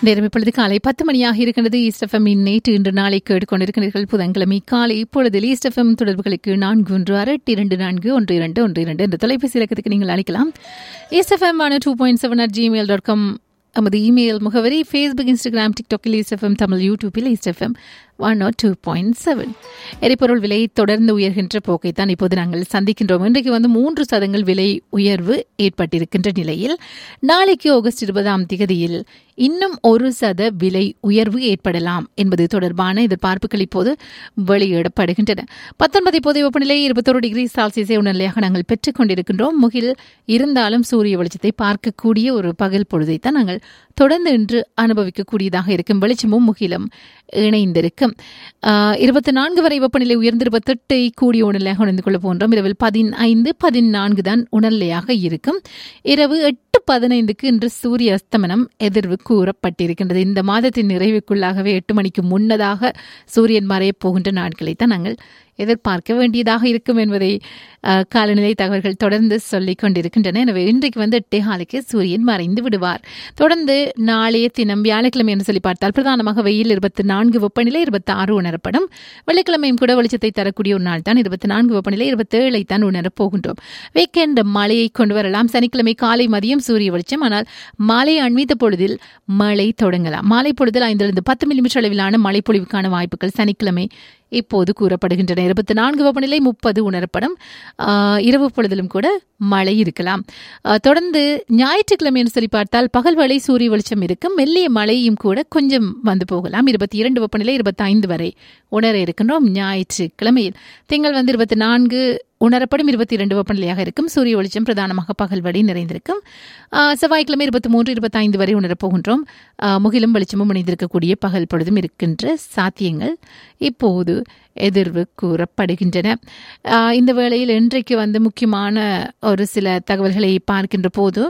நேரம் இப்பொழுது காலை பத்து மணியாக இருக்கின்றது ஈஸ்ட் எஃப்எம் நேற்று இன்று நாளை கேட்டுக்கொண்டிருக்கிறீர்கள் புதன்கிழமை காலை இப்பொழுது ஈஸ்ட் எஃப்எம் தொடர்புகளுக்கு நான்கு ஒன்று ஆறு எட்டு இரண்டு நான்கு ஒன்று இரண்டு ஒன்று இரண்டு என்ற தொலைபேசி இலக்கத்துக்கு நீங்கள் அழைக்கலாம் ஈஸ்ட் எஃப்எம் ஆன two point seven at gmail dot com நமது இமெயில் முகவரி ஃபேஸ்புக் இன்ஸ்டாகிராம் டிக்டாக்கில் ஈஸ்ட் எஃப்எம் தமிழ் யூடியூப்பில் East FM one not two point seven எரிபொருள் விலை தொடர்ந்து உயர்கின்ற போக்கைத்தான் இப்போது நாங்கள் சந்திக்கின்றோம் இன்றைக்கு வந்து மூன்று சதங்கள் விலை உயர்வு ஏற்பட்டிருக்கின்ற நிலையில் நாளைக்கு ஆகஸ்ட் இருபதாம் திகதியில் இன்னும் ஒரு சத விலை உயர்வு ஏற்படலாம் என்பது தொடர்பான எதிர்பார்ப்புகள் இப்போது வெளியிடப்படுகின்றன பத்தொன்பது இப்போதைய வெப்பநிலை இருபத்தொரு டிகிரி செல்சியஸை உணர்நிலையாக நாங்கள் பெற்றுக் கொண்டிருக்கின்றோம் முகில் இருந்தாலும் சூரிய வெளிச்சத்தை பார்க்கக்கூடிய ஒரு பகல் பொழுதைத்தான் நாங்கள் தொடர்ந்து இன்று அனுபவிக்கக்கூடியதாக இருக்கும் வெளிச்சமும் முகிலும் இணைந்திருக்கும் இருபத்தி நான்கு வரை வெப்பநிலை உயர்ந்து இருபத்தெட்டை கூடிய உணர்நிலையாக உணர்ந்து கொள்ள போன்றோம் இரவில் பதினைந்து பதினான்கு தான் உணர்நிலையாக இருக்கும் இரவு எட்டு பதினைந்துக்கு இன்று சூரிய அஸ்தமனம் எதிர்வு கூறப்பட்டிருக்கின்றது இந்த மாதத்தின் நிறைவுக்குள்ளாகவே எட்டு மணிக்கு முன்னதாக சூரியன் மறையப் போகின்ற நாட்களை தான் நாங்கள் எதிர்பார்க்க வேண்டியதாக இருக்கும் என்பதை காலநிலை தகவல்கள் தொடர்ந்து சொல்லிக் கொண்டிருக்கின்றன எனவே இன்றைக்கு வந்து எட்டே காலைக்கு சூரியன் மறைந்து விடுவார் தொடர்ந்து நாளைய தினம் வியாழக்கிழமை என்று சொல்லி பார்த்தால் பிரதானமாக வெயில் இருபத்தி நான்கு வெப்பநிலை இருபத்தி ஆறு உணரப்படும் வெள்ளிக்கிழமையும் கூட வெளிச்சத்தை தரக்கூடிய ஒரு நாள் தான் இருபத்தி நான்கு வெப்பநிலை இருபத்தி ஏழை தான் உணரப் போகின்றோம் வீக்கெண்ட் மழையை கொண்டு வரலாம் சனிக்கிழமை காலை மதியம் சூரிய வெளிச்சம் ஆனால் மாலை அண்மித்த பொழுதில் மழை தொடங்கலாம் மாலை பொழுதில் ஐந்திலிருந்து பத்து மில்லிமீட்டர் அளவிலான மழை பொழிவுக்கான வாய்ப்புகள் சனிக்கிழமை இப்போது கூறப்படுகின்றன இருபத்தி நான்கு வெப்பநிலை முப்பது உணரப்படும் இரவு பொழுதிலும் கூட மழை இருக்கலாம் தொடர்ந்து ஞாயிற்றுக்கிழமை என்று சொல்லி பார்த்தால் பகல் வேளை சூரிய வெளிச்சம் இருக்கும் மெல்லிய மழையும் கூட கொஞ்சம் வந்து போகலாம் இருபத்தி இரண்டு வெப்பநிலை இருபத்தி ஐந்து வரை உணர இருக்கின்றோம் ஞாயிற்றுக்கிழமையில் திங்கள் வந்து இருபத்தி நான்கு உணரப்படும் இருபத்தி இரண்டு வெப்பநிலையாக இருக்கும் சூரிய வெளிச்சம் பிரதானமாக பகல் வழி நிறைந்திருக்கும் செவ்வாய்க்கிழமை இருபத்தி மூன்று இருபத்தி ஐந்து வரை உணரப்போகின்றோம் முகிலும் வெளிச்சமும் இணைந்திருக்கக்கூடிய பகல் பொழுதும் இருக்கின்ற சாத்தியங்கள் இப்போது எதிர்வு கூறப்படுகின்றன இந்த வேளையில் இன்றைக்கு வந்து முக்கியமான ஒரு சில தகவல்களை பார்க்கின்ற போது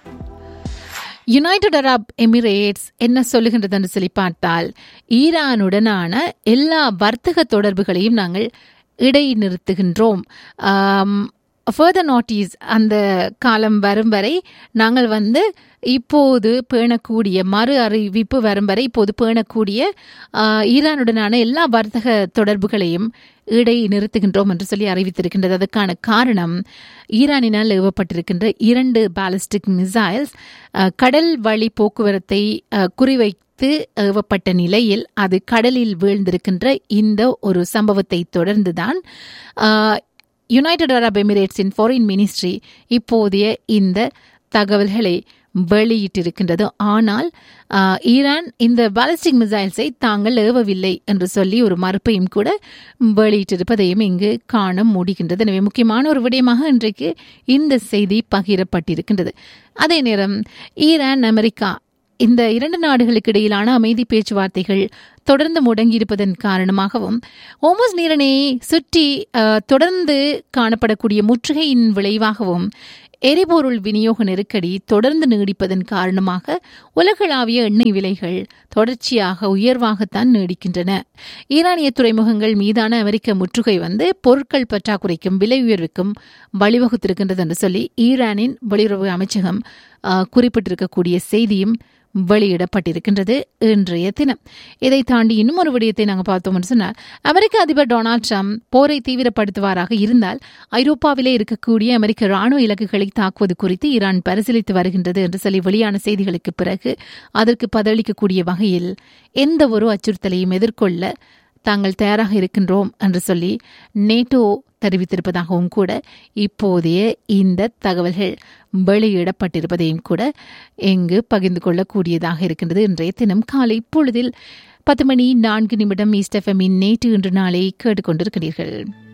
யுனைடெட் அரப் எமிரேட்ஸ் என்ன சொல்லுகின்றது என்று சொல்லி பார்த்தால் ஈரானுடனான எல்லா வர்த்தக தொடர்புகளையும் நாங்கள் இடைநிறுத்துகின்றோம் ஃபர்தர் நோட்டீஸ் அந்த காலம் வரும் வரை நாங்கள் வந்து இப்போது பேணக்கூடிய மறு அறிவிப்பு வரும் வரை இப்போது பேணக்கூடிய ஈரானுடனான எல்லா வர்த்தக தொடர்புகளையும் இடை நிறுத்துகின்றோம் என்று சொல்லி அறிவித்திருக்கின்றது அதற்கான காரணம் ஈரானினால் ஏவப்பட்டிருக்கின்ற இரண்டு பாலிஸ்டிக் மிசைல்ஸ் கடல் வழி போக்குவரத்தை குறிவைத்து ஏவப்பட்ட நிலையில் அது கடலில் வீழ்ந்திருக்கின்ற இந்த ஒரு சம்பவத்தை தொடர்ந்துதான் யுனைடெட் அரப் எமிரேட்ஸின் ஃபாரின் மினிஸ்ட்ரி இப்போதைய இந்த தகவல்களை வெளியிட்டிருக்கின்றது ஆனால் ஈரான் இந்த பாலிஸ்டிக் மிசைல்ஸை தாங்கள் ஏவவில்லை என்று சொல்லி ஒரு மறுப்பையும் கூட வெளியிட்டிருப்பதையும் இங்கு காண முடிகின்றது எனவே முக்கியமான ஒரு விடயமாக இன்றைக்கு இந்த செய்தி பகிரப்பட்டிருக்கின்றது அதே நேரம் ஈரான் அமெரிக்கா இந்த இரண்டு நாடுகளுக்கு இடையிலான அமைதி பேச்சுவார்த்தைகள் தொடர்ந்து முடங்கியிருப்பதன் காரணமாகவும் ஓமோஸ் நீரணையை சுற்றி தொடர்ந்து காணப்படக்கூடிய முற்றுகையின் விளைவாகவும் எரிபொருள் விநியோக நெருக்கடி தொடர்ந்து நீடிப்பதன் காரணமாக உலகளாவிய எண்ணெய் விலைகள் தொடர்ச்சியாக உயர்வாகத்தான் நீடிக்கின்றன ஈரானிய துறைமுகங்கள் மீதான அமெரிக்க முற்றுகை வந்து பொருட்கள் பற்றாக்குறைக்கும் விலை உயர்வுக்கும் வழிவகுத்திருக்கின்றது என்று சொல்லி ஈரானின் வெளியுறவு அமைச்சகம் குறிப்பிட்டிருக்கக்கூடிய செய்தியும் வெளியிடப்பட்டிருக்கின்றது இன்றைய தினம் இதை தாண்டி இன்னும் ஒரு விடயத்தை நாங்கள் பார்த்தோம்னு சொன்னால் அமெரிக்க அதிபர் டொனால்ட் ட்ரம்ப் போரை தீவிரப்படுத்துவாராக இருந்தால் ஐரோப்பாவிலே இருக்கக்கூடிய அமெரிக்க ராணுவ இலக்குகளை தாக்குவது குறித்து ஈரான் பரிசீலித்து வருகின்றது என்று சொல்லி வெளியான செய்திகளுக்கு பிறகு அதற்கு பதிலளிக்கக்கூடிய வகையில் எந்த ஒரு அச்சுறுத்தலையும் எதிர்கொள்ள தாங்கள் தயாராக இருக்கின்றோம் என்று சொல்லி நேட்டோ தெரிவித்திருப்பதாகவும் கூட இப்போதைய இந்த தகவல்கள் வெளியிடப்பட்டிருப்பதையும் கூட இங்கு பகிர்ந்து கொள்ளக்கூடியதாக இருக்கின்றது இன்றைய தினம் காலை பொழுதில் பத்து மணி நான்கு நிமிடம் ஈஸ்ட் எஃப்எம்மின் நேற்று இன்று நாளை கேட்டுக்கொண்டிருக்கிறீர்கள்